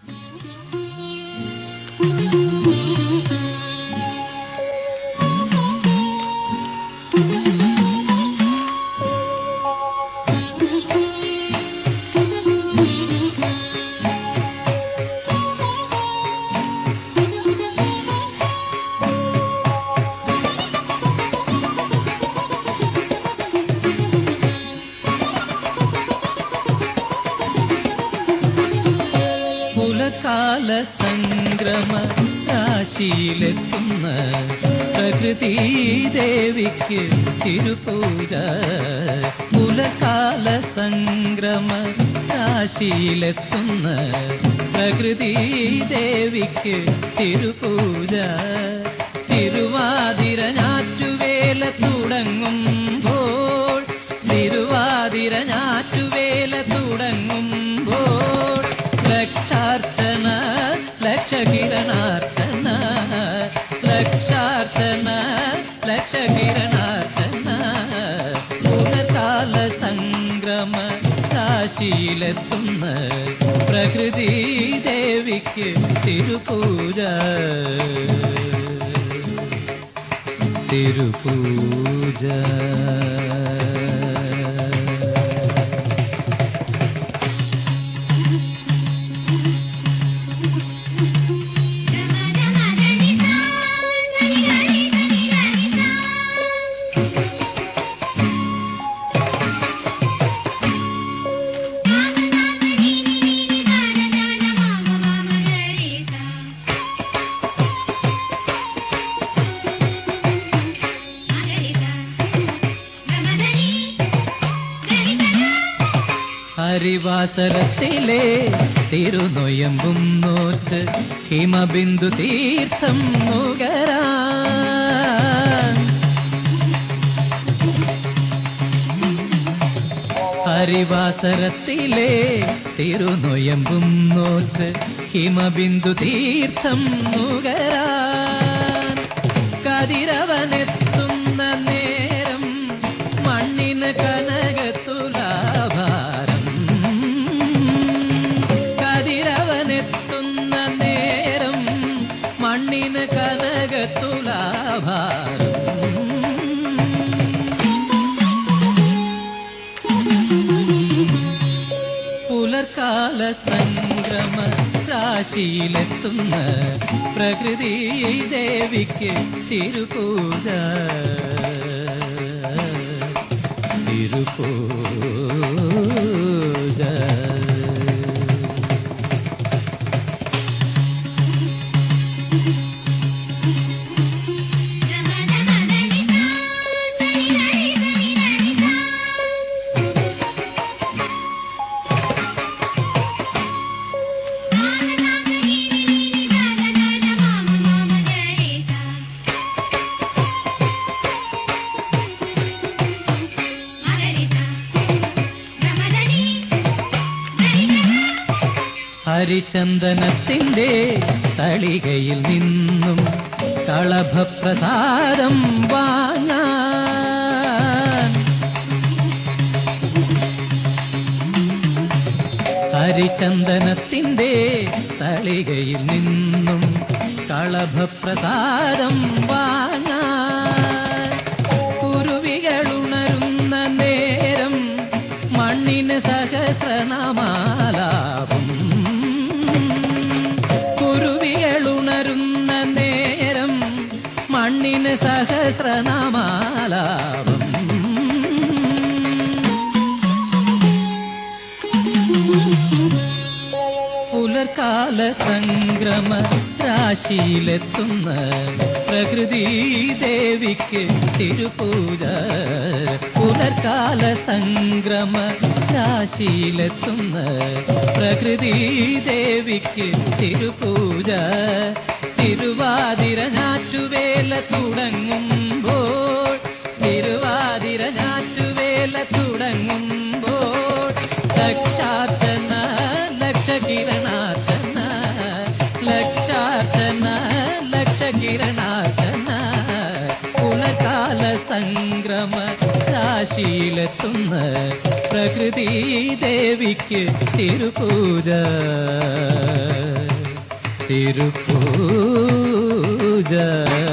പുലകാല സംക്രമ രാശിയിലെത്തുന്ന പ്രകൃതി ദേവിക്ക് തിരുപൂജ പുലകാല സംക്രമ രാശിയിലെത്തുന്ന പ്രകൃതി ദേവിക്ക് തിരുപൂജ തിരുവാതിര ഞാറ്റുവേല തുടങ്ങുമ്പോൾ തിരുവാതിര ഞാറ്റുവേല തുടങ്ങുമ്പോൾ ലക്ഷാർച്ചന ലക്ഷകിരണാർച്ചന ലക്ഷാർച്ചന ലക്ഷകിരണാർച്ചന പുനർകാല സംക്രമ രാശിയിലെത്തുന്ന പ്രകൃതി ദേവിക്ക് തിരുപൂജ തിരുപൂജ ഹരിവാസരത്തിലെ തിരുനൊയമ്പും നോറ്റ് ഹിമബിന്ദു തീർത്ഥം നുകരാൻ ഹരിവാസരത്തിലെ തിരുനൊയമ്പും നോറ്റ് ഹിമബിന്ദു തീർത്ഥം നുകരാൻ കതിരവനെത്തുന്ന നേരം മണ്ണിന് കനകത്തുലാഭാരം കതിരവനെത്തുന്ന നേരം മണ്ണിന് കനകത്തുലാഭാരം പുലർക്കാല സംക്രമ രാശിയിലെത്തുന്ന പ്രകൃതി ദേവിക്ക് തിരുപൂജ തിരുപൂജ ഹരിചന്ദനത്തിൻ്റെ തളികയിൽ നിന്നും കളഭപ്രസാദം വാങ്ങാൻ ഹരിചന്ദനത്തിൻ്റെ തളികയിൽ നിന്നും കളഭപ്രസാദം വാങ്ങാൻ കുരുവികളുണരുന്ന നേരം മണ്ണിന് സഹസ്രനാമാലാപം കുരുവികളുണരുന്ന നേരം മണ്ണിന് സഹസ്രനാമാലാപം പുലർകാല സംക്രമ രാശിയിലെത്തുന്ന പ്രകൃതി ദേവിക്ക് തിരുപൂജ പുലർകാല സംക്രമ രാശിയിലെത്തുന്ന പ്രകൃതി ദേവിക്ക് തിരുപൂജ തിരുവാതിര ഞാറ്റുവേല തുടങ്ങുമ്പോൾ തിരുവാതിര ഞാറ്റുവേല തുടങ്ങുമ്പോൾ ലക്ഷാർച്ചന ലക്ഷകിരണാർച്ചന ലക്ഷാർച്ചന ലക്ഷകിരണാർച്ചന കുലകാല സംക്രമ രാശിയിലെത്തുന്ന പ്രകൃതി ദേവിക്ക് തിരുപൂജ തിരുപ്പൂജ